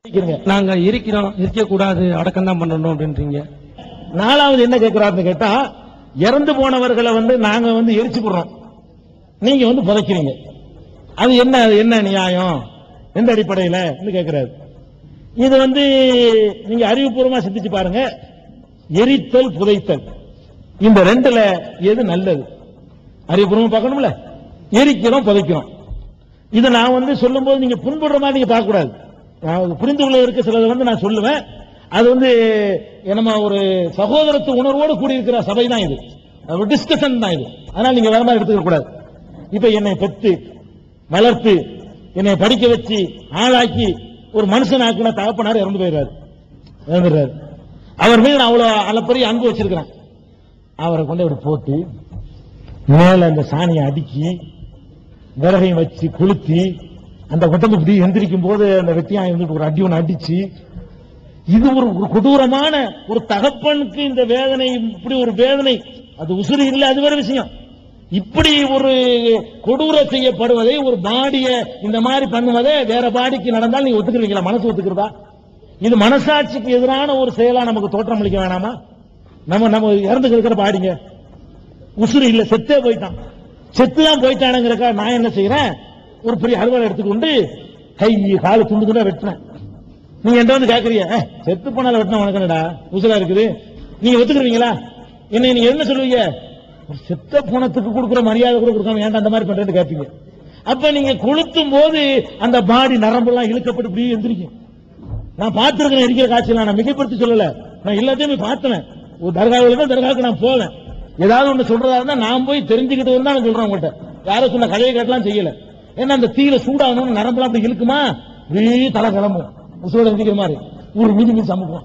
இருக்கிறீங்க. நாங்க இருக்கிறோம் இருக்க கூடாது அடக்கம் தான் பண்ணணும் அப்படின்றீங்க நாலாவது என்ன கேட்கிறாருன்னு கேட்டா இறந்து போனவர்களை வந்து நாங்க வந்து எரிச்சு போடுறோம் நீங்க வந்து புதைக்கிறீங்க அது என்ன அது என்ன நியாயம் எந்த அடிப்படையில கேட்கிறாரு இது வந்து நீங்க அறிவுபூர்வமா சிந்திச்சு பாருங்க எரித்தல் புதைத்தல் இந்த ரெண்டுல எது நல்லது அறிவுபூர்வமா பார்க்கணும்ல எரிக்கிறோம் புதைக்கிறோம் இதை நான் வந்து சொல்லும்போது நீங்க புண்படுற மாதிரி நீங்க பார்க்க கூடாது நான் புரிந்து கொள்வதற்கு சிலது வந்து நான் சொல்லுவேன் அது வந்து நம்ம ஒரு சகோதரத்து உணர்வோடு கூடியிருக்கிற சபை தான் இது ஒரு டிஸ்கஷன் தான் இது அதனால நீங்க வேற மாதிரி எடுத்துக்க கூடாது இப்ப என்னை பெத்து வளர்த்து என்னை படிக்க வச்சு ஆளாக்கி ஒரு மனுஷன் ஆக்கின தகப்பனார் இறந்து போயிடுறாரு இறந்துடுறாரு அவர் மீது நான் அவ்வளவு அளப்பரிய அன்பு வச்சிருக்கிறேன் அவரை கொண்டு அப்படி போட்டு மேல அந்த சாணியை அடுக்கி விறகையும் வச்சு கொளுத்தி அந்த உடம்பு இப்படி எந்திரிக்கும் போது அந்த வெட்டியாயம் வந்து ஒரு அடி ஒன்று அடிச்சு இது ஒரு ஒரு கொடூரமான ஒரு தகப்பனுக்கு இந்த வேதனை இப்படி ஒரு வேதனை அது உசுறு இல்லை அது வேற விஷயம் இப்படி ஒரு கொடூர செய்யப்படுவதை ஒரு பாடிய இந்த மாதிரி பண்ணுவதை வேற பாடிக்கு நடந்தால் நீங்க ஒத்துக்கிறீங்களா மனசு ஒத்துக்கிறதா இது மனசாட்சிக்கு எதிரான ஒரு செயலா நமக்கு தோற்றம் அளிக்க வேணாமா நம்ம நம்ம இறந்து இருக்கிற பாடிங்க உசுறு இல்ல செத்தே போயிட்டான் செத்து தான் போயிட்டானுங்கிறக்கா நான் என்ன செய்யறேன் ஒரு பெரிய அலுவலை எடுத்துக்கொண்டு கை காலு துண்டு துண்டா வெட்டினேன் நீங்க என்கிட்ட வந்து கேக்குறீங்க "ஏ, செத்து போனால வெட்டினா உனக்கு என்னடா உசுரா இருக்குது நீங்க ஒத்துக்குறீங்களா என்ன நீங்க என்ன சொல்லுவீங்க ஒரு செத்த போனத்துக்கு கொடுக்குற மரியாதை கூட கொடுக்காம ஏன்டா அந்த மாதிரி பண்றேன்னு கேட்பீங்க அப்ப நீங்க கொளுத்தும் போது அந்த பாடி நரம்பெல்லாம் இழுக்கப்பட்டு இப்படி எந்திரிக்கும் நான் பார்த்திருக்கிறேன் இருக்கிற காட்சியில் நான் மிகைப்படுத்தி சொல்லல நான் எல்லாத்தையுமே பார்த்தேன் ஒரு தர்காவில் தான் தர்காவுக்கு நான் போவேன் ஏதாவது ஒண்ணு சொல்றதா இருந்தா நான் போய் தெரிஞ்சுக்கிட்டு தான் நான் சொல்றேன் உங்கள்கிட்ட யாரும் சொன்ன கதையை கேட்டலாம் செய்யல ஏன்னா அந்த தீயில சூடாகணும்னு நரம்பெல்லாம் அப்படி இழுக்குமா இப்படி தலை கிளம்பும் உசுரோட எந்திரிக்கிற மாதிரி ஒரு மீதி மீதி சமைக்கும்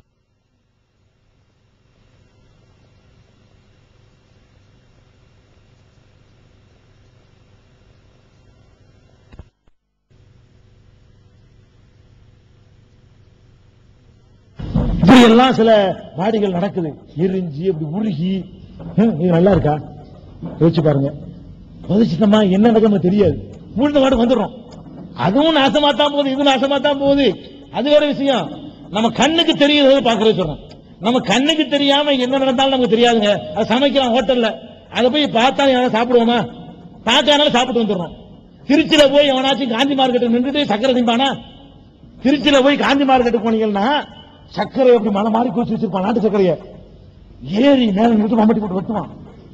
இப்படி எல்லாம் சில பாடிகள் நடக்குது எரிஞ்சு அப்படி உருகி ஹம், இது நல்லா இருக்கா யோசிச்சு பாருங்க புதைச்சிட்டமா என்ன நடக்கும்னு தெரியாது முழுந்த பாடு வந்துடுறோம் அதுவும் நாசமா தான் போகுது இது நாசமா தான் போகுது அது வேற விஷயம் நம்ம கண்ணுக்கு தெரியுறது பாக்குறது சொல்றேன் நம்ம கண்ணுக்கு தெரியாம என்ன நடந்தாலும் நமக்கு தெரியாதுங்க அது சமைக்கலாம் ஹோட்டல்ல அதை போய் பார்த்தா யாரும் சாப்பிடுவோமா பார்க்காதனால சாப்பிட்டு வந்துடுறோம் திருச்சியில போய் எவனாச்சும் காந்தி மார்க்கெட்டு நின்றுட்டு சக்கரை திம்பானா திருச்சியில போய் காந்தி மார்க்கெட்டுக்கு போனீங்கன்னா சர்க்கரை எப்படி மலை மாறி குடிச்சு வச்சிருப்பான் நாட்டு சர்க்கரைய ஏறி மேல நின்று மம்பட்டி போட்டு வெட்டுவான்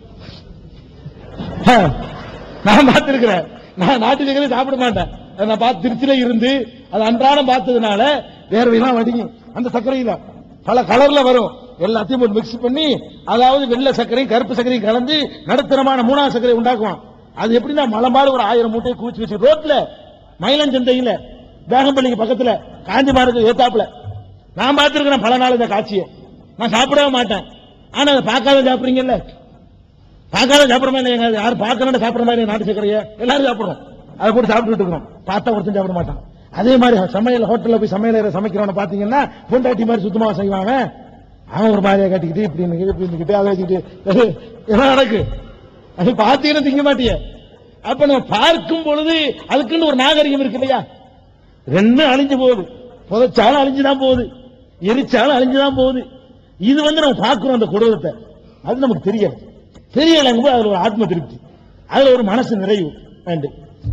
ஆ, நான் பார்த்திருக்கிறேன் நான் நாட்டு சர்க்கரை சாப்பிட மாட்டேன் அதை நான் பார்த்து திருச்சியில இருந்து அது அன்றாடம் பார்த்ததுனால வேர்வையெல்லாம் வடியும் அந்த சர்க்கரையில பல கலர்ல வரும் எல்லாத்தையும் போட்டு மிக்ஸ் பண்ணி அதாவது வெள்ளை சர்க்கரையும் கருப்பு சர்க்கரையும் கலந்து நடுத்தரமான மூணாவது சர்க்கரை உண்டாக்குவான் அது எப்படின்னா மலம்பாடு ஒரு ஆயிரம் மூட்டையை குவிச்சு வச்சு ரோட்ல மயிலஞ்சந்தையில வேகம்பள்ளிக்கு பக்கத்துல காஞ்சி மார்க்கு ஏத்தாப்புல நான் பார்த்திருக்கிறேன் பல நாள் இந்த காட்சியை நான் சாப்பிடவே மாட்டேன் ஆனா அதை பார்க்காத சாப்பிடுறீங்கல்ல பார்க்காத சாப்பிடுற மாதிரி எங்க யாரும் பார்க்கணும் சாப்பிடுற மாதிரி நாட்டு சர்க்கரைய எல்லாரும் சாப்பிடுறோம் அதை போட்டு சாப்பிட்டுட்டு இருக்கிறோம் பார்த்தா ஒருத்தன் சாப்பிட மாட்டான் அதே மாதிரி சமையல் ஹோட்டல்ல போய் சமையல் சமைக்கிறவன பாத்தீங்கன்னா பொண்டாட்டி மாதிரி சுத்தமா செய்வாங்க அவன் ஒரு மாதிரியா கட்டிக்கிட்டு இப்படி நிக்கிட்டு, இப்படி நிக்கிட்டு அதை வச்சுக்கிட்டு எல்லாம் நடக்கு அது பார்த்தீங்கன்னா திங்க மாட்டிய அப்ப நம்ம பார்க்கும் பொழுது அதுக்குன்னு ஒரு நாகரிகம் இருக்கு இல்லையா ரெண்டும் அழிஞ்சு போகுது புதைச்சாலும் அழிஞ்சுதான் போகுது எரிச்சாலும் அழிஞ்சுதான் போகுது இது வந்து நம்ம பார்க்கிறோம் அந்த கொடூரத்தை அது நமக்கு தெரியல தெரியலங்க போது அதுல ஒரு ஆத்ம திருப்தி அதுல ஒரு மனசு நிறைவு ரெண்டு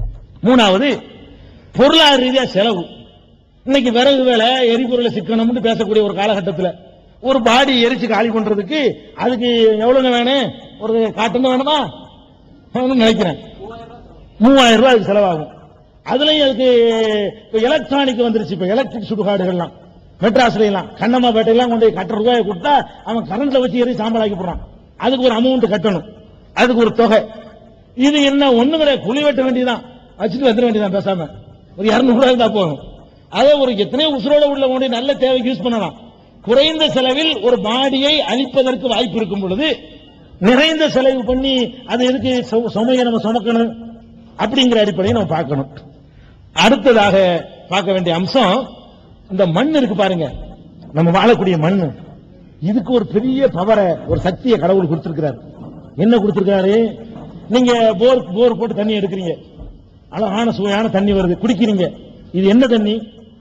மூணாவது பொருளாதார ரீதியா செலவு இன்னைக்கு விறகு வேலை எரிபொருளை சிக்கனம்னு பேசக்கூடிய ஒரு காலகட்டத்தில் ஒரு பாடி எரிச்சு காலி பண்றதுக்கு அதுக்கு எவ்வளவுங்க வேணும் ஒரு காட்டன் வேணுமா வேணும்னு நினைக்கிறேன் மூவாயிரம் ரூபாய் அதுக்கு செலவாகும் அதுலயும் அதுக்கு இப்ப எலக்ட்ரானிக் வந்துருச்சு இப்ப எலக்ட்ரிக் சுடுகாடுகள்லாம் மெட்ராஸ்ல எல்லாம் கண்ணம்மா பேட்டையெல்லாம் கொண்டு போய் கட்டுற ரூபாயை கொடுத்தா அவன் கரண்ட்ல வச்சு எரி சாம்பலாக்கி போடுறான் அதுக்கு ஒரு அமௌண்ட் கட்டணும் அதுக்கு ஒரு தொகை இது என்ன ஒண்ணு கிடையாது குழி வெட்ட வேண்டியதான் வச்சுட்டு வந்துட வேண்டியதான் பேசாம ஒரு இருநூறு ரூபாய் தான் போகும் அதே ஒரு எத்தனையோ உசுரோட உள்ள ஒன்று நல்ல தேவைக்கு யூஸ் பண்ணலாம் குறைந்த செலவில் ஒரு பாடியை அழிப்பதற்கு வாய்ப்பு இருக்கும் பொழுது நிறைந்த செலவு பண்ணி அது எதுக்கு சு- சுமையை நம்ம சுமக்கணும் அப்படிங்கிற அடிப்படையை நம்ம பார்க்கணும் அடுத்ததாக பார்க்க வேண்டிய அம்சம் இந்த மண் இருக்கு பாருங்க நம்ம வாழக்கூடிய மண் இதுக்கு ஒரு பெரிய பவரை ஒரு சக்தியை கடவுள் கொடுத்திருக்கிறார் என்ன கொடுத்திருக்காரு நீங்க போர் போர் போட்டு தண்ணி எடுக்கிறீங்க அழகான சுவையான தண்ணி வருது குடிக்கிறீங்க இது என்ன தண்ணி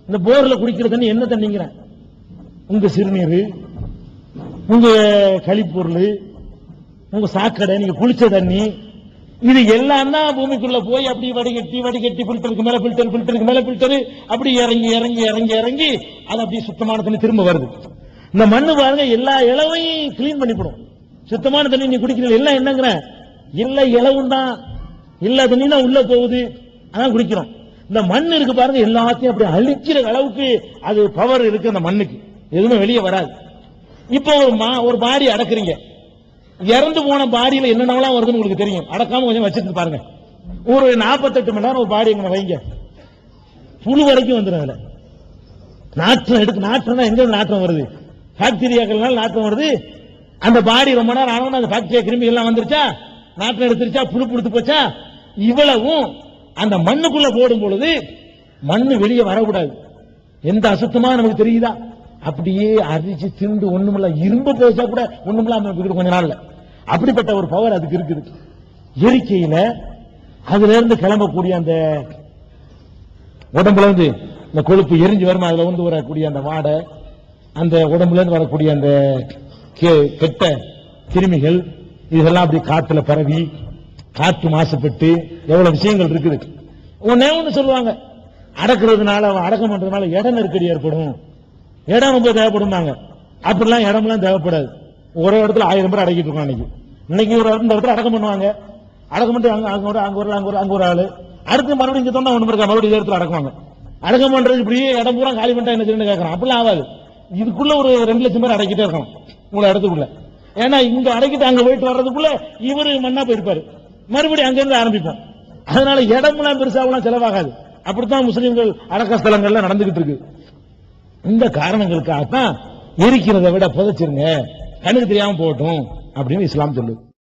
இந்த போர்ல குடிக்கிற தண்ணி என்ன தண்ணிங்கிற உங்க சிறுநீர் உங்க கழிப்பொருள் உங்க சாக்கடை நீங்க குளிச்ச தண்ணி இது எல்லாம் தான் பூமிக்குள்ள போய் அப்படி வடிகட்டி வடிகட்டி ஃபில்டருக்கு மேல ஃபில்டர் ஃபில்டருக்கு மேல ஃபில்டர் அப்படி இறங்கி இறங்கி இறங்கி இறங்கி அது அப்படியே சுத்தமான தண்ணி திரும்ப வருது இந்த மண்ணு பாருங்க எல்லா இளவையும் கிளீன் பண்ணிவிடும் சுத்தமான தண்ணி நீ குடிக்கிறது எல்லாம் என்னங்கிற எல்லா இளவும் தான் எல்லா தண்ணி தான் உள்ள போகுது அதான் குடிக்கிறோம் இந்த மண் இருக்கு பாருங்க எல்லாத்தையும் அப்படி அழிக்கிற அளவுக்கு அது பவர் இருக்கு அந்த மண்ணுக்கு எதுவுமே வெளியே வராது இப்போ ஒரு மா ஒரு பாடி அடக்குறீங்க இறந்து போன பாடியில என்னென்னலாம் வருதுன்னு உங்களுக்கு தெரியும் அடக்காம கொஞ்சம் வச்சிருந்து பாருங்க ஒரு 48 மணி நேரம் ஒரு பாடி எங்க வைங்க புழு வரைக்கும் வந்துடும் அதுல நாற்றம் எடுக்கு நாற்றம்னா எங்க இருந்து நாற்றம் வருது பாக்டீரியாக்கள்னால நாற்றம் வருது அந்த பாடி ரொம்ப நேரம் ஆனவன அந்த பாக்டீரியா கிருமி எல்லாம் வந்துருச்சா நாற்றம் எடுத்துருச்சா புழு புடுத்து போச்சா இவ்வளவும் அந்த மண்ணுக்குள்ள போடும் பொழுது மண்ணு வெளியே வரக்கூடாது எந்த அசுத்தமா நமக்கு தெரியுதா அப்படியே அரிச்சு திண்டு ஒண்ணுமில்ல இரும்பு பேசா கூட ஒண்ணுமில்லாம இருக்குது கொஞ்ச நாள்ல அப்படிப்பட்ட ஒரு பவர் அதுக்கு இருக்குது இயற்கையில அதுல இருந்து கிளம்பக்கூடிய அந்த உடம்புல இருந்து இந்த கொழுப்பு எரிஞ்சு வரும் அதுல வந்து வரக்கூடிய அந்த வாடை அந்த உடம்புல இருந்து வரக்கூடிய அந்த கெ- கெட்ட கிருமிகள் இதெல்லாம் அப்படி காத்துல பரவி காற்று மாசுபட்டு எவ்வளவு விஷயங்கள் இருக்குது ஒன்னே ஒண்ணு சொல்லுவாங்க அடக்குறதுனால அடக்கம் பண்றதுனால இட நெருக்கடி ஏற்படும் இடம் ரொம்ப தேவைப்படும்னாங்க அப்படிலாம் இடம்லாம் தேவைப்படாது ஒரே இடத்துல ஆயிரம் பேர் அடக்கிட்டு இருக்கோம் அன்னைக்கு இன்னைக்கு ஒரு இந்த இடத்துல அடக்கம் பண்ணுவாங்க அடக்கம் பண்ணிட்டு அங்க அங்க ஒரு அங்க ஒரு அங்க ஒரு அங்க ஒரு ஆளு அடுத்து மறுபடியும் இங்க தொண்டை ஒண்ணு இருக்கா மறுபடியும் இதே இடத்துல அடக்குவாங்க அடக்கம் பண்றது இப்படியே இடம் பூரா காலி பண்ணிட்டா என்ன செய்யணும்னு கேட்கறான் அப்படிலாம் ஆகாது இதுக்குள்ள ஒரு ரெண்டு லட்சம் பேர் அடக்கிட்டே இருக்கணும் உங்களை இடத்துக்குள்ள ஏன்னா இங்க அடக்கிட்டு அங்க போயிட்டு வர்றதுக்குள்ள இவரு மண்ணா போயிருப்பாரு மறுபடியும் அங்க இருந்து ஆரம்பிப்போம் அதனால இடம்லாம் பெருசாவெல்லாம் செலவாகாது அப்படித்தான் முஸ்லிம்கள் அடக்க ஸ்தலங்கள்ல நடந்துகிட்டு இருக்கு இந்த காரணங்களுக்காகத்தான் எரிக்கிறதை விட புதைச்சிருங்க கண்ணுக்கு தெரியாம போகட்டும் அப்படின்னு இஸ்லாம் சொல்லுது